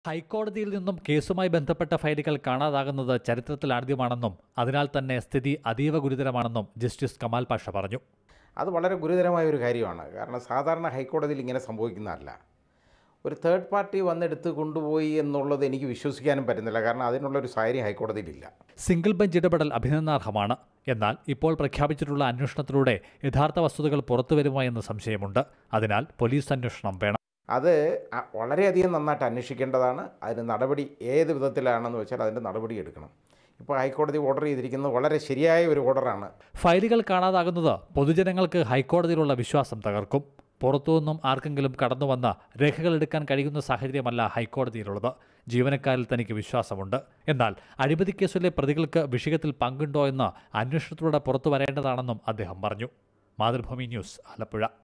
ഹൈക്കോടതിയിൽ നിന്നും കേസുമായി ബന്ധപ്പെട്ട ഫയലുകൾ കാണാതാകുന്നത് ചരിത്രത്തിലാദ്യമാണെന്നും അതിനാൽ തന്നെ സ്ഥിതി അതീവ ഗുരുതരമാണെന്നും ജസ്റ്റിസ് കമാൽ പാഷ പറഞ്ഞു അത് വളരെ ഗുരുതരമായ ഒരു കാര്യമാണ് കാരണം സാധാരണ ഹൈക്കോടതിയിൽ ഇങ്ങനെ സംഭവിക്കുന്നതല്ല ഒരു തേർഡ് പാർട്ടി വന്നെടുത്ത് കൊണ്ടുപോയി എന്നുള്ളത് എനിക്ക് വിശ്വസിക്കാനും പറ്റുന്നില്ല കാരണം അതിനുള്ളൊരു സാഹചര്യം ഹൈക്കോടതിയിലില്ല സിംഗിൾ ബെഞ്ച് ഇടപെടൽ അഭിനന്ദനാർഹമാണ് എന്നാൽ ഇപ്പോൾ പ്രഖ്യാപിച്ചിട്ടുള്ള അന്വേഷണത്തിലൂടെ യഥാർത്ഥ വസ്തുതകൾ പുറത്തുവരുമോ എന്ന് സംശയമുണ്ട് അതിനാൽ പോലീസ് അന്വേഷണം വേണം അത് അ- വളരെയധികം നന്നായിട്ട് അന്വേഷിക്കേണ്ടതാണ് അതിന് നടപടി ഏത് വിധത്തിലാണെന്ന് വെച്ചാൽ അതിൻ്റെ നടപടി എടുക്കണം ഇപ്പോൾ ഹൈക്കോടതി ഓർഡർ ചെയ്തിരിക്കുന്നത് വളരെ ശരിയായ ഒരു ഓർഡറാണ് ഫയലുകൾ കാണാതാകുന്നത് പൊതുജനങ്ങൾക്ക് ഹൈക്കോടതിയിലുള്ള വിശ്വാസം തകർക്കും പുറത്തുനിന്നും ആർക്കെങ്കിലും കടന്നുവന്ന് രേഖകൾ എടുക്കാൻ കഴിയുന്ന സാഹചര്യമല്ല ഹൈക്കോടതിയിലുള്ളത് ജീവനക്കാരിൽ തനിക്ക് വിശ്വാസമുണ്ട് എന്നാൽ അഴിമതി കേസിലെ പ്രതികൾക്ക് വിഷയത്തിൽ പങ്കുണ്ടോ എന്ന് അന്വേഷണത്തിലൂടെ പുറത്തു വരേണ്ടതാണെന്നും അദ്ദേഹം പറഞ്ഞു മാതൃഭൂമി ന്യൂസ് ആലപ്പുഴ